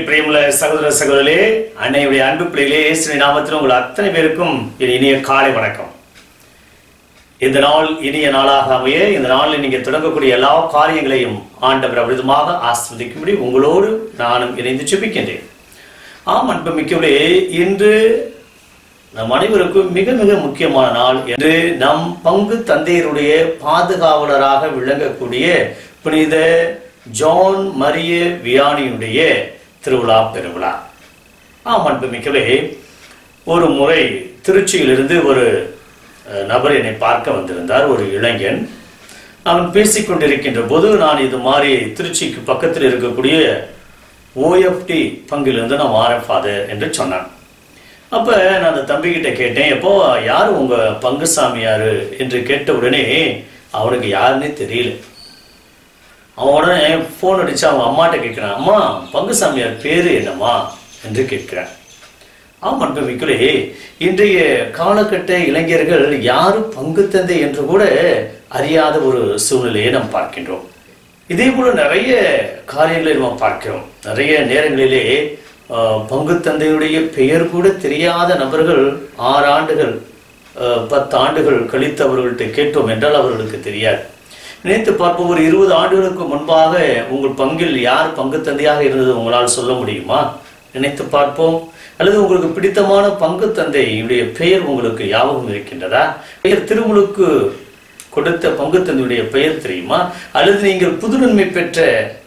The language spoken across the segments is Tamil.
பிரியமுள்ள சகோதர சகோதரே அன்னையுடைய அன்பு பிள்ளைகளே இயேசுவின் நாமத்தில் உங்கள் அத்தனை பேருக்கும் என் இனிய காலை வணக்கம் இந்த நாள் இனிய நாளாக அமைய இந்த நாளில் நீங்க தொடங்கக்கூடிய எல்லா காரியங்களையும் ஆண்டவர் அவிதமாக ஆஸ்வதிக்கும்படி உங்களோடு நானும் இணைந்து செபிக்கின்றேன் ஆம் அன்பு மிக்கவளே இன்று நம் அனைவருக்கும் மிக மிக முக்கியமான நாள் என்று நம் பங்கு தந்தையருடைய பாதுகாவலராக விளங்கக்கூடிய புனித ஜான் மரிய வியானியுடைய திருவிழா பெருவிழா ஆம் அன்பு மிக்கவே ஒரு முறை திருச்சியிலிருந்து ஒரு அஹ், நபர் என்னை பார்க்க வந்திருந்தார் ஒரு இளைஞன் அவன் பேசிக் கொண்டிருக்கின்ற போது நான் இது மாதிரி திருச்சிக்கு பக்கத்தில் இருக்கக்கூடிய ஓஎஃப்டி பங்கிலிருந்து நான் வாரேன் ஃபாதர் என்று சொன்னான் அப்ப நான் அந்த தம்பிகிட்ட கேட்டேன் எப்போ யாரு உங்க பங்கு சாமியாரு என்று கேட்ட உடனே அவனுக்கு யாருன்னே தெரியல அவன் உடனே ஃபோன் அடிச்சு அவன் அம்மாட்ட கேட்கிறான் அம்மா பங்கு சாமியார் பேரு என்னம்மா என்று கேட்கிறான் ஆம் அன்புமிக்குள்ளே இன்றைய காலகட்ட இளைஞர்கள் யாரு பங்கு தந்தை என்று கூட அறியாத ஒரு சூழ்நிலையை நாம் பார்க்கின்றோம் இதே போல நிறைய காரியங்களை நாம் பார்க்கிறோம் நிறைய நேரங்களிலே ஆஹ், பங்கு தந்தையுடைய பெயர் கூட தெரியாத நபர்கள் ஆறு ஆண்டுகள் ஆஹ், பத்து ஆண்டுகள் கழித்து அவர்கள்ட்ட கேட்டோம் என்றால் அவர்களுக்கு தெரியாது நினைத்து பார்ப்போம் ஒரு இருபது ஆண்டுகளுக்கு முன்பாக உங்கள் பங்கில் யார் பங்கு தந்தையாக இருந்தது உங்களால் சொல்ல முடியுமா நினைத்து பார்ப்போம் அல்லது உங்களுக்கு பிடித்தமான பங்கு தந்தையுடைய பெயர் உங்களுக்கு ஞாபகம் இருக்கின்றதா பெயர் திருமுழுக்கு கொடுத்த பங்கு தந்தையுடைய பெயர் தெரியுமா அல்லது நீங்கள் புதுநன்மை பெற்ற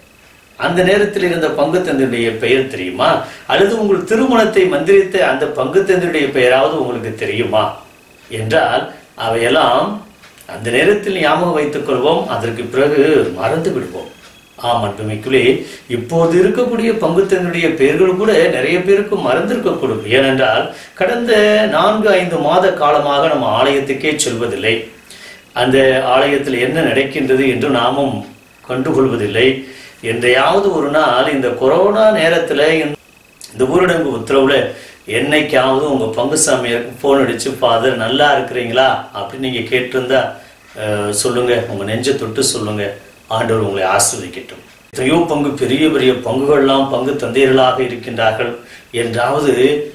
அந்த நேரத்தில் இருந்த பங்கு தந்தையுடைய பெயர் தெரியுமா அல்லது உங்கள் திருமணத்தை மந்திரித்த அந்த பங்கு தந்தையுடைய பெயராவது உங்களுக்கு தெரியுமா என்றால் அவையெல்லாம் அந்த நேரத்தில் ஞாபகம் வைத்துக் கொள்வோம் அதற்கு பிறகு மறந்து விடுவோம் ஆம் அன்புமிக்குள்ளே இப்போது இருக்கக்கூடிய பங்குத்தனுடைய பெயர்கள் கூட நிறைய பேருக்கு மறந்திருக்கக்கூடும் ஏனென்றால் கடந்த நான்கு ஐந்து மாத காலமாக நம்ம ஆலயத்துக்கே செல்வதில்லை அந்த ஆலயத்தில் என்ன நடக்கின்றது என்று நாமும் கண்டுகொள்வதில்லை என்றையாவது ஒரு நாள் இந்த கொரோனா நேரத்துல இந்த- இந்த ஊரடங்கு உத்தரவுல என்னைக்காவது உங்க பங்கு சாமியாருக்கு போன் அடிச்சு ஃபாதர் நல்லா இருக்கிறீங்களா அப்படின்னு நீங்க கேட்டிருந்தா அஹ், சொல்லுங்க உங்க நெஞ்சை தொட்டு சொல்லுங்க ஆண்டவர் உங்களை ஆஸ்வதிக்கட்டும் எத்தனையோ பங்கு பெரிய பெரிய பங்குகள்லாம் பங்கு தந்தையர்களாக இருக்கின்றார்கள் என்றாவது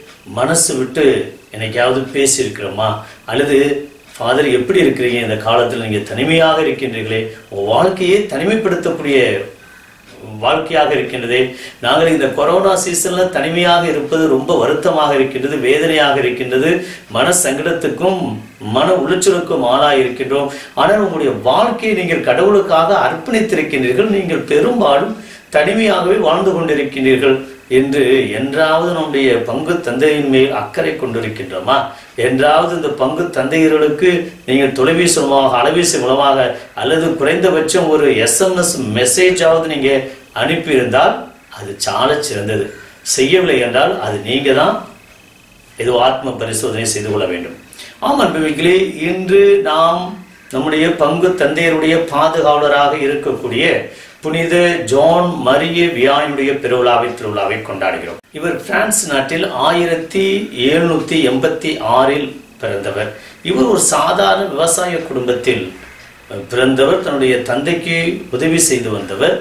மனசு விட்டு என்னைக்காவது பேசி இருக்கிறோமா அல்லது ஃபாதர் எப்படி இருக்கிறீங்க இந்த காலத்தில் நீங்க தனிமையாக இருக்கின்றீர்களே உங்க வாழ்க்கையை தனிமைப்படுத்தக்கூடிய வாழ்க்கையாக இருக்கின்றதே நாங்கள் இந்த கொரோனா சீசன்ல தனிமையாக இருப்பது ரொம்ப வருத்தமாக இருக்கின்றது வேதனையாக இருக்கின்றது மன சங்கடத்துக்கும் மன உளைச்சலுக்கும் ஆளாக இருக்கின்றோம் ஆனால் உங்களுடைய வாழ்க்கையை நீங்கள் கடவுளுக்காக அர்ப்பணித்திருக்கின்றீர்கள் நீங்கள் பெரும்பாலும் தனிமையாகவே வாழ்ந்து கொண்டிருக்கின்றீர்கள் என்று என்றாவது நம்முடைய பங்கு தந்தையின் மேல் அக்கறை கொண்டிருக்கின்றோமா என்றாவது இந்த பங்கு தந்தையர்களுக்கு நீங்கள் தொலைபேசி மூலமாக அலைபேசி மூலமாக அல்லது குறைந்தபட்சம் ஒரு எஸ்எம்எஸ் மெசேஜாவது நீங்க அனுப்பியிருந்தால் அது சால சிறந்தது செய்யவில்லை என்றால் அது நீங்க தான் ஏதோ ஆத்ம பரிசோதனை செய்து கொள்ள வேண்டும் ஆம் அன்புமிகளே இன்று நாம் நம்முடைய பங்கு தந்தையருடைய பாதுகாவலராக இருக்கக்கூடிய புனித ஜான் மரிய வியானியுடைய பெருவிழாவை திருவிழாவை கொண்டாடுகிறோம் இவர் பிரான்ஸ் நாட்டில் ஆயிரத்தி எழுநூத்தி எண்பத்தி ஆறில் பிறந்தவர் இவர் ஒரு சாதாரண விவசாய குடும்பத்தில் பிறந்தவர் தன்னுடைய தந்தைக்கு உதவி செய்து வந்தவர்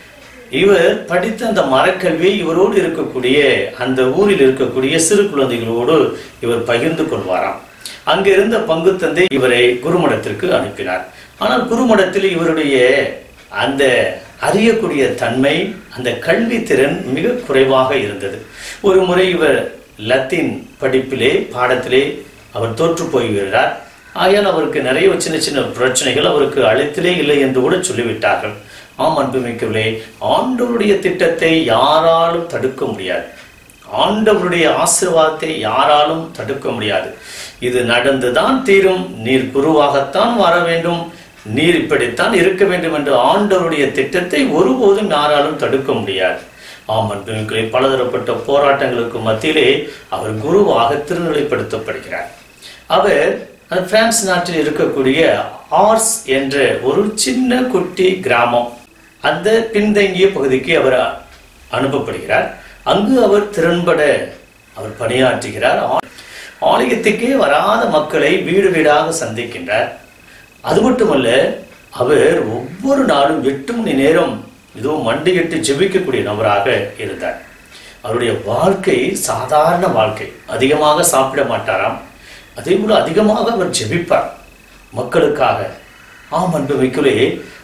இவர் படித்த அந்த மரக்கல்வி இவரோடு இருக்கக்கூடிய அந்த ஊரில் இருக்கக்கூடிய சிறு குழந்தைகளோடு இவர் பகிர்ந்து கொள்வாராம் அங்க இருந்த பங்கு தந்தை இவரை குருமடத்திற்கு அனுப்பினார் ஆனால் குருமடத்தில் இவருடைய அந்த அறியக்கூடிய தன்மை அந்த கல்வி திறன் மிக குறைவாக இருந்தது ஒரு முறை இவர் லத்தீன் படிப்பிலே பாடத்திலே அவர் தோற்று போய்விடுகிறார் ஆகையால் அவருக்கு நிறைய சின்ன சின்ன பிரச்சனைகள் அவருக்கு அழைத்திலே இல்லை என்று கூட சொல்லிவிட்டார்கள் ஆம் அன்புமிக்கவர்களே ஆண்டவருடைய திட்டத்தை யாராலும் தடுக்க முடியாது ஆண்டவருடைய ஆசீர்வாதத்தை யாராலும் தடுக்க முடியாது இது நடந்துதான் தீரும் நீர் குருவாகத்தான் வர வேண்டும் நீர் இப்படித்தான் இருக்க வேண்டும் என்று ஆண்டவருடைய திட்டத்தை ஒருபோதும் யாராலும் தடுக்க முடியாது ஆம் அன்புமிக்கவர்களே பலதரப்பட்ட போராட்டங்களுக்கு மத்தியிலே அவர் குருவாக திருநிலைப்படுத்தப்படுகிறார் அவர் அது பிரான்ஸ் நாட்டில் இருக்கக்கூடிய ஆர்ஸ் என்ற ஒரு சின்ன குட்டி கிராமம் அந்த பின்தங்கிய பகுதிக்கு அவர் அனுப்பப்படுகிறார் அங்கு அவர் திறன்பட அவர் பணியாற்றுகிறார் ஆ- ஆலயத்துக்கே வராத மக்களை வீடு வீடாக சந்திக்கின்றார் அது மட்டுமல்ல அவர் ஒவ்வொரு நாளும் எட்டு மணி நேரம் ஏதோ மண்டியிட்டு ஜெபிக்கக்கூடிய நபராக இருந்தார் அவருடைய வாழ்க்கை சாதாரண வாழ்க்கை அதிகமாக சாப்பிட மாட்டாராம் அதே போல அதிகமாக அவர் ஜெபிப்பார் மக்களுக்காக ஆம் அன்பு மிக்குலே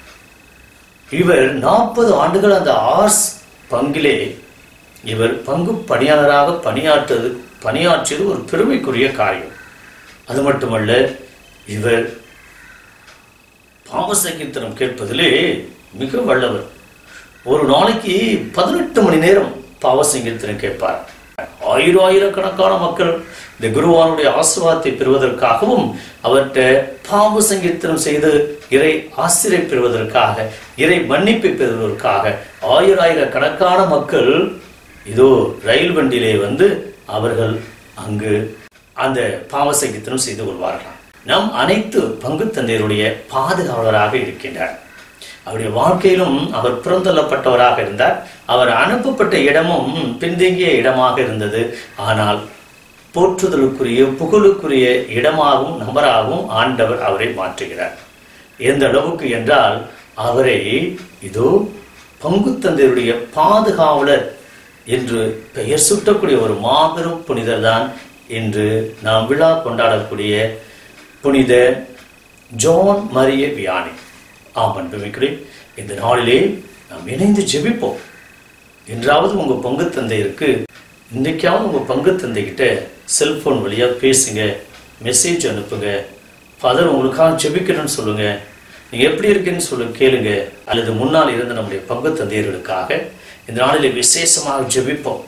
இவர் நாற்பது ஆண்டுகள் அந்த ஆர்ஸ் பங்கிலே இவர் பங்கு பணியாளராக பணியாற்றுவது பணியாற்றியது ஒரு பெருமைக்குரிய காரியம் அது மட்டுமல்ல இவர் பாவசங்கீர்த்தனம் கேட்பதிலே மிக வல்லவர் ஒரு நாளைக்கு பதினெட்டு மணி நேரம் பாவசங்கீர்த்தனம் கேட்பார் ஆயிரம் ஆயிரக்கணக்கான மக்கள் இந்த குருவானுடைய ஆசிர்வாதத்தை பெறுவதற்காகவும் அவர்கிட்ட பாவ சங்கீர்த்தனம் செய்து இறை ஆசிரியை பெறுவதற்காக இறை மன்னிப்பை பெறுவதற்காக ஆயிரம் ஆயிரக்கணக்கான மக்கள் இதோ ரயில் வண்டியிலே வந்து அவர்கள் அங்கு அந்த பாவ சங்கீர்த்தனம் செய்து கொள்வார்கள் நம் அனைத்து பங்கு தந்தையருடைய பாதுகாவலராக இருக்கின்றார் அவருடைய வாழ்க்கையிலும் அவர் புறந்தள்ளப்பட்டவராக இருந்தார் அவர் அனுப்பப்பட்ட இடமும் பின்தங்கிய இடமாக இருந்தது ஆனால் போற்றுதலுக்குரிய புகழுக்குரிய இடமாகவும் நபராகவும் ஆண்டவர் அவரை மாற்றுகிறார் எந்த அளவுக்கு என்றால் அவரை இதோ பங்கு தந்தையருடைய பாதுகாவலர் என்று பெயர் சூட்டக்கூடிய ஒரு மாபெரும் புனிதர் தான் இன்று நாம் விழா கொண்டாடக்கூடிய புனித ஜான் மரிய வியானி ஆம் அன்புமிக்கிறேன் இந்த நாளிலே நாம் இணைந்து ஜெபிப்போம் என்றாவது உங்க பங்கு தந்தையருக்கு இன்றைக்காவது உங்க பங்கு தந்தைகிட்ட செல்போன் வழியா பேசுங்க மெசேஜ் அனுப்புங்க ஃபாதர் உங்களுக்காக ஜெபிக்கிறேன்னு சொல்லுங்க நீங்க எப்படி இருக்குன்னு சொல்லு கேளுங்க அல்லது முன்னால் இருந்த நம்முடைய பங்கு தந்தையர்களுக்காக இந்த நாளிலே விசேஷமாக ஜெபிப்போம்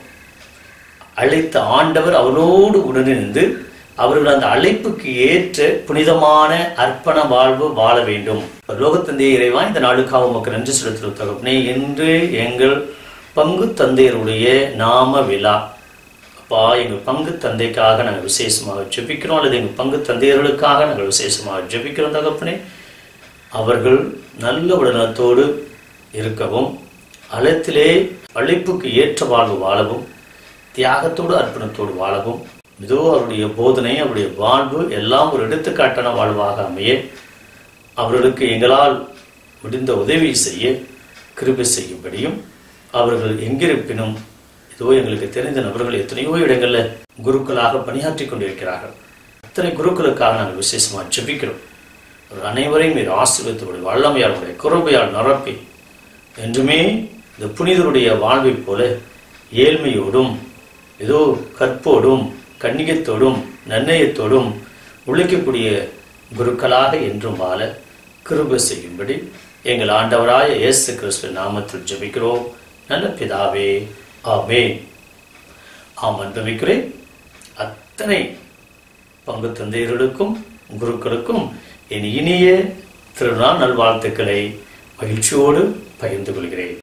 அழைத்த ஆண்டவர் அவரோடு உடனிருந்து அவர்கள் அந்த அழைப்புக்கு ஏற்ற புனிதமான அர்ப்பண வாழ்வு வாழ வேண்டும் லோகத்தந்தைய இறைவா இந்த நாளுக்காக உமக்கு நன்றி செலுத்துகிற தகப்பனே இன்று எங்கள் பங்கு தந்தையருடைய நாம விழா அப்பா எங்கள் பங்கு தந்தைக்காக நாங்கள் விசேஷமாக ஜெபிக்கிறோம் அல்லது எங்கள் பங்கு தந்தையர்களுக்காக நாங்கள் விசேஷமாக ஜெபிக்கிறோம் தகப்பனே அவர்கள் நல்ல உடனத்தோடு இருக்கவும் அலத்திலே அழைப்புக்கு ஏற்ற வாழ்வு வாழவும் தியாகத்தோடு அர்ப்பணத்தோடு வாழவும் இதோ அவருடைய போதனை அவருடைய வாழ்வு எல்லாம் ஒரு எடுத்துக்காட்டான வாழ்வாக அமைய அவர்களுக்கு எங்களால் முடிந்த உதவி செய்ய கிருபை செய்யும்படியும் அவர்கள் எங்கிருப்பினும் இதோ எங்களுக்கு தெரிந்த நபர்கள் எத்தனையோ இடங்கள்ல குருக்களாக பணியாற்றி கொண்டிருக்கிறார்கள் அத்தனை குருக்களுக்காக நாங்கள் விசேஷமாக ஜெபிக்கிறோம் அவர் அனைவரையும் மீது ஆசீர்வத்தோடு வல்லமையால் உடைய குறுபையால் நிரப்பி என்றுமே இந்த புனிதருடைய வாழ்வைப் போல ஏழ்மையோடும் ஏதோ கற்போடும் கண்ணியத்தோடும் நன்னயத்தோடும் உழைக்கக்கூடிய குருக்களாக என்றும் வாழ கிருப செய்யும்படி எங்கள் ஆண்டவராய இயேசு கிறிஸ்து நாமத்தில் ஜெபிக்கிறோம் நல்ல பிதாவே ஆமே ஆம் அன்பமிக்கிறேன் அத்தனை பங்கு தந்தையர்களுக்கும் குருக்களுக்கும் என் இனிய திருநாள் நல்வாழ்த்துக்களை மகிழ்ச்சியோடு பகிர்ந்து கொள்கிறேன்